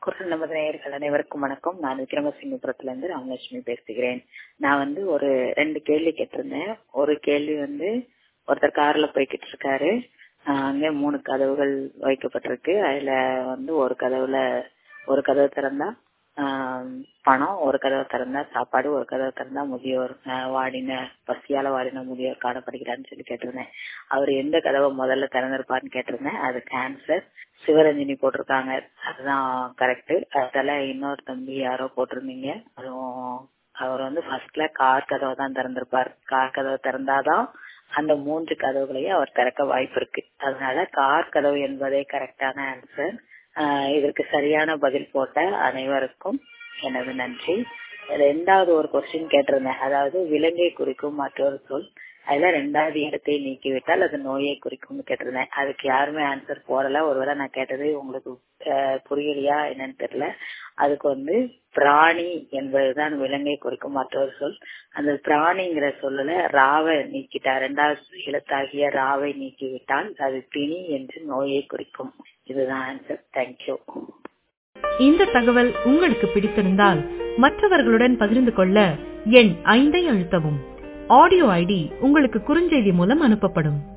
குரல் நமது நேயர்கள் அனைவருக்கும் வணக்கம் நான் விக்ரமசிங்கபுரத்துல இருந்து ராமலட்சுமி பேசுகிறேன் நான் வந்து ஒரு ரெண்டு கேள்வி கேட்டிருந்தேன் ஒரு கேள்வி வந்து ஒருத்தர் கார்ல போய்கிட்டு இருக்காரு ஆஹ் அங்க மூணு கதவுகள் வைக்கப்பட்டிருக்கு அதுல வந்து ஒரு கதவுல ஒரு கதவு திறந்தா ஆஹ் பணம் ஒரு கதவை திறந்தா சாப்பாடு ஒரு கதவை திறந்தா முதியோர் ஆஹ் வாடின பசியால வாடின முதியோர் காணப்படுகிறான்னு சொல்லி கேட்டிருந்தேன் அவர் எந்த கதவை முதல்ல திறந்திருப்பாருன்னு கேட்டிருந்தேன் அதுக்கு ஆன்சர் சிவரஞ்சனி போட்டிருக்காங்க அதுதான் கரெக்ட் அதில் இன்னொரு தம்பி யாரோ போட்டிருந்தீங்க அதுவும் அவர் வந்து ஃபர்ஸ்ட்ல கார் கதவை தான் திறந்திருப்பார் கார் கதவை திறந்தாதான் அந்த மூன்று கதவுகளையும் அவர் திறக்க வாய்ப்பு இருக்கு அதனால கார் கதவு என்பதே கரெக்டான ஆன்சர் இதற்கு சரியான பதில் போட்ட அனைவருக்கும் எனது நன்றி ரெண்டாவது ஒரு கொஸ்டின் கேட்டிருந்தேன் அதாவது விலங்கை குறிக்கும் மற்றொரு சொல் அதுல ரெண்டாவது இடத்தை நீக்கிவிட்டால் அது நோயை குறிக்கும்னு கேட்டிருந்தேன் அதுக்கு யாருமே ஆன்சர் போடல ஒருவேளை நான் கேட்டது உங்களுக்கு புரியலையா என்னன்னு தெரியல அதுக்கு வந்து பிராணி என்பதுதான் விலங்கை குறிக்கும் மற்றொரு சொல் அந்த பிராணிங்கிற சொல்லல ராவை நீக்கிட்டா ரெண்டாவது எழுத்தாகிய ராவை நீக்கிவிட்டால் அது பிணி என்று நோயை குறிக்கும் இதுதான் ஆன்சர் தேங்க்யூ இந்த தகவல் உங்களுக்கு பிடித்திருந்தால் மற்றவர்களுடன் பகிர்ந்து கொள்ள எண் ஐந்தை அழுத்தவும் ஆடியோ ஐடி உங்களுக்கு குறுஞ்செய்தி மூலம் அனுப்பப்படும்